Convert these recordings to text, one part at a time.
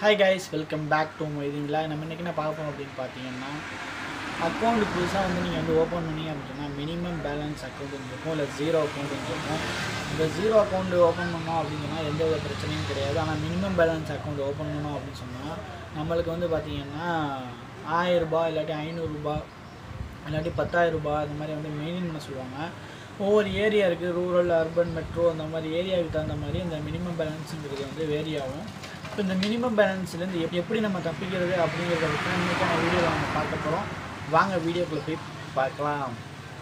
hi guys welcome back to மொய்தீங்களா நம்ம இன்றைக்கி என்ன பார்க்க போகிறோம் அப்படின்னு பார்த்தீங்கன்னா அக்கௌண்ட் புதுசாக வந்து நீங்கள் வந்து ஓப்பன் பண்ணி அப்படின்னு சொன்னால் மினிமம் பேலன்ஸ் அக்கௌண்ட் இருக்கும் இல்லை ஜீரோ அக்கௌண்ட் இருக்கும் இந்த ஜீரோ அக்கௌண்ட் ஓப்பன் பண்ணோம் அப்படின்னு சொன்னால் எந்த வித பிரச்சனையும் கிடையாது ஆனால் மினிமம் பேலன்ஸ் அக்கௌண்ட் ஓப்பன் பண்ணோம் அப்படின்னு சொன்னால் நம்மளுக்கு வந்து பார்த்தீங்கன்னா ஆயிரரூபா இல்லாட்டி ஐநூறுரூபா இல்லாட்டி பத்தாயிரரூபா அந்த மாதிரி வந்து மெயின்டைன் பண்ண சொல்லுவாங்க ஒவ்வொரு ஏரியா இருக்குது ரூரல் அர்பன் மெட்ரோ அந்த மாதிரி ஏரியாவுக்கு தகுந்த மாதிரி இந்த மினிமம் பேலன்ஸுங்கிறது வந்து வேரி ஆகும் இப்போ இந்த மினிமம் பேலன்ஸ்லேருந்து எப் எப்படி நம்ம தப்பிக்கிறது அப்படிங்கிறத பற்றி இன்றைக்கான வீடியோவில் நம்ம பார்க்க போகிறோம் வாங்க வீடியோக்குள்ளே போய் பார்க்கலாம்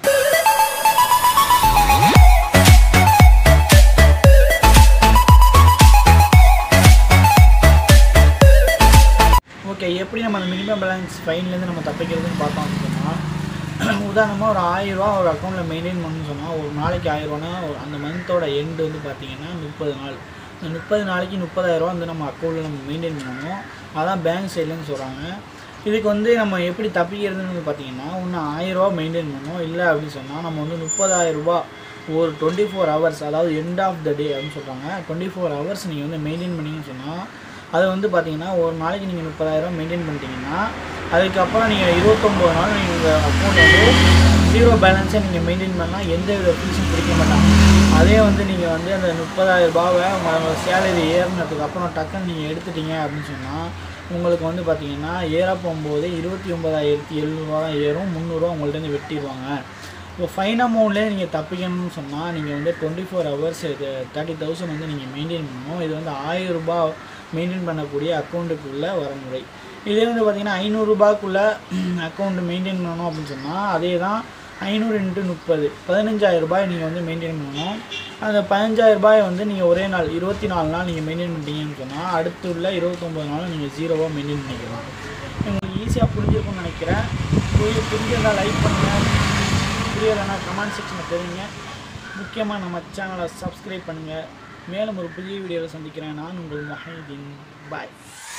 ஓகே எப்படி நம்ம அந்த மினிமம் பேலன்ஸ் ஃபைன்லேருந்து நம்ம தப்பிக்கிறதுன்னு பார்த்தோம் அப்படின்னா உதாரணமாக ஒரு ஆயிரரூவா ஒரு அக்கௌண்ட்டில் மெயின்டைன் பண்ணணும்னு சொன்னால் ஒரு நாளைக்கு ஆயிரரூவானா ஒரு அந்த மந்தோட எண்டு வந்து பார்த்திங்கன்னா முப்பது நாள் இந்த முப்பது நாளைக்கு முப்பதாயிரரூவா வந்து நம்ம அக்கௌண்ட்டில் நம்ம மெயின்டைன் பண்ணணும் அதான் பேங்க் சைட்லேருந்து சொல்கிறாங்க இதுக்கு வந்து நம்ம எப்படி தப்பிக்கிறதுன்னு வந்து பார்த்தீங்கன்னா ஒன்று ஆயிரரூவா மெயின்டைன் பண்ணணும் இல்லை அப்படின்னு சொன்னால் நம்ம வந்து முப்பதாயிரரூபா ஒரு டுவெண்ட்டி ஃபோர் ஹவர்ஸ் அதாவது எண்ட் ஆஃப் த டே அப்படின்னு சொல்கிறாங்க டுவெண்ட்டி ஃபோர் ஹவர்ஸ் நீங்கள் வந்து மெயின்டைன் பண்ணீங்கன்னு சொன்னால் அது வந்து பார்த்தீங்கன்னா ஒரு நாளைக்கு நீங்கள் முப்பதாயிரம் மெயின்டைன் பண்ணிட்டீங்கன்னா அதுக்கப்புறம் நீங்கள் இருபத்தொம்போது நாள் நீங்கள் உங்கள் அக்கௌண்ட் வந்து ஜீரோ பேலன்ஸை நீங்கள் மெயின்டைன் பண்ணால் எந்த வித ஃபீஸும் பிடிக்க மாட்டாங்க அதே வந்து நீங்கள் வந்து அந்த முப்பதாயிரம் ரூபாவை உங்கள் சேலரி ஏறினதுக்கு அப்புறம் டக்குன்னு நீங்கள் எடுத்துட்டீங்க அப்படின்னு சொன்னால் உங்களுக்கு வந்து பார்த்தீங்கன்னா ஏற போகும்போது இருபத்தி ஒம்பதாயிரத்தி எழுநூறுவா தான் ஏறும் முந்நூறுரூவா உங்கள்கிட்ட வெட்டிடுவாங்க இப்போ ஃபைன் அமௌண்ட்லேயே நீங்கள் தப்பிக்கணும்னு சொன்னால் நீங்கள் வந்து டுவெண்ட்டி ஃபோர் ஹவர்ஸ் இது தேர்ட்டி தௌசண்ட் வந்து நீங்கள் மெயின்டைன் பண்ணணும் இது வந்து ஆயிரம் ரூபாய் மெயின்டைன் பண்ணக்கூடிய அக்கௌண்ட்டுக்குள்ளே வரமுறை இதே வந்து பார்த்திங்கன்னா ஐநூறுரூபாக்குள்ளே அக்கௌண்ட் மெயின்டைன் பண்ணணும் அப்படின்னு சொன்னால் அதே தான் ஐநூறு இன்ட்டு முப்பது பதினஞ்சாயிரம் ரூபாய் நீங்கள் வந்து மெயின்டைன் பண்ணணும் அந்த பதினஞ்சாயிரம் ரூபாய் வந்து நீங்கள் ஒரே நாள் இருபத்தி நாலு நாள் நீங்கள் மெயின்டைன் பண்ணிட்டீங்கன்னு சொன்னால் அடுத்து உள்ள இருபத்தொம்பது நாள் நீங்கள் ஜீரோவாக மெயின்டைன் பண்ணிக்கலாம் உங்களுக்கு ஈஸியாக புரிஞ்சிருக்கும்னு நினைக்கிறேன் புரிய புரிஞ்சதா லைக் பண்ணுங்கள் புரியலைன்னா கமெண்ட் செக்ஷனில் தெரியுங்க முக்கியமாக நம்ம சேனலை சப்ஸ்கிரைப் பண்ணுங்கள் மேலும் ஒரு புதிய வீடியோவில் சந்திக்கிறேன் நான் உங்கள் மஹீதீன் பாய்